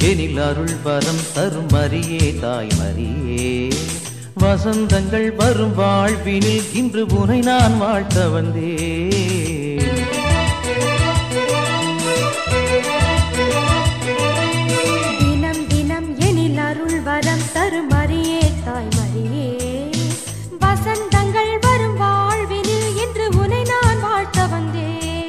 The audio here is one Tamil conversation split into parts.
எனில் அருள் வரம் தரும் மரியே தாய் மரியே வசந்தங்கள் வரும் வாழ்வினில் இன்று உனை நான் வாழ்த்த வந்தேன் தினம் தினம் எனில் அருள் வரம் தரும் மரியே தாய் மரியே வசந்தங்கள் வரும் வாழ்வினில் இன்று உனை நான் வாழ்த்த வந்தேன்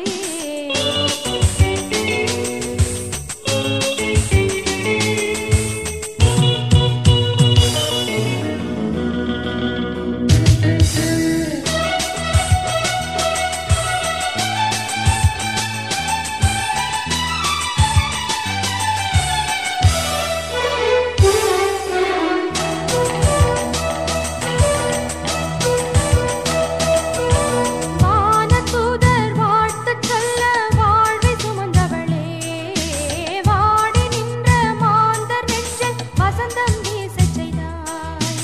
வானதூதர் வாழ்த்துச் சொல்ல வாழ்வை சுமந்தவளே வாடி நின்ற மாந்தர் நெஞ்சில் வசந்தம் வீசச் செய்தாய்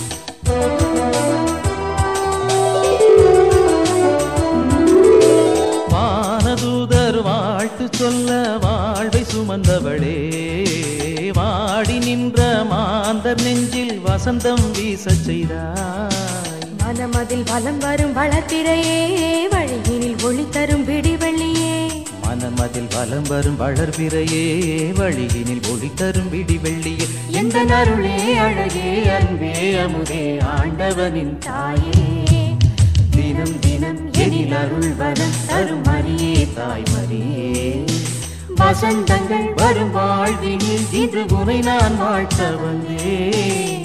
வானதூதர் வாழ்த்து சொல்ல வாழ்வை சுமந்தவளே வாடி நின்ற மாந்தர் நெஞ்சில் வசந்தம் வீசச் செய்தாய் மனமதில் வலம் வரும் வளர்ப்பிறையே வழியினில் ஒளி தரும் விடிவெள்ளியே மனமதில் வலம் வரும் வளர்பிறையே வழியினில் ஒளி தரும் விடி வெள்ளியே எந்த அருளே அழகே அன்பே அமுதே ஆண்டவனின் தாயே தினம் தினம் எனில் அருள் வரம் தரும் மரியே தாய் மரியே வசந்தங்கள் வரும் வாழ்வினில் இன்று உனை நான் வாழ்த்த வந்தேன்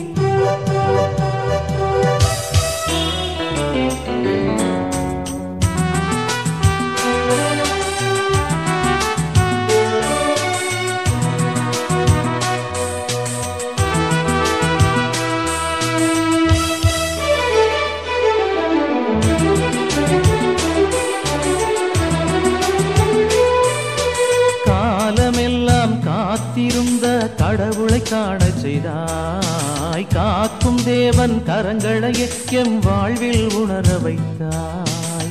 காலமெல்லாம் காத்திருந்த கடவுளை காணச் செய்தாய் காக்கும் தேவன் கரங்களையே எம் வாழ்வில் உணர வைத்தாய்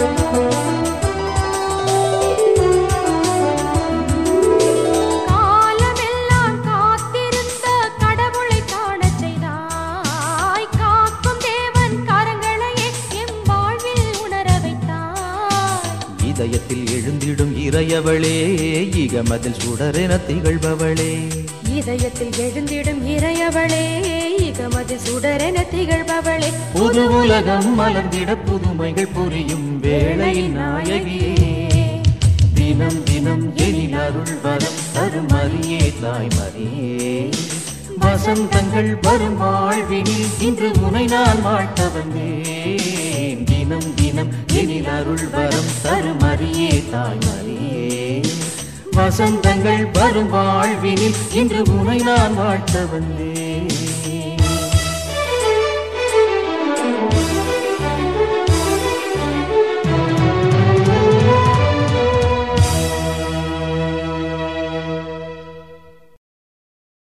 காலமெல்லாம் காத்திருந்த கடவுளை காணச் செய்தாய் காக்கும் தேவன் கரங்களையே எம் வாழ்வில் உணர வைத்தாய் இதயத்தில் எழுந்திடும் இறையவளே இகமதில் சுடரென திகழ்பவளே இதயத்தில் எழுந்திடும் இறையவளே இகமது சுடரென திகழ்பவளே புது உலகம் மலர்ந்திட புதுமைகள் புரியும் வேளையின் நாயகியே தினம் தினம் எனில் அருள் வரம் தரும் மரியே தாய் மரியே வசந்தங்கள் வரும் வாழ்வினில் இன்று உனை நான் வாழ்த்த வந்தேன் தினம் தினம் எனில் அருள் வரம் தரும் மரியே தாய் மரியே வசந்தங்கள் வரும் வாழ்வினில் இன்று உனை நான் வாழ்த்த வந்தேன்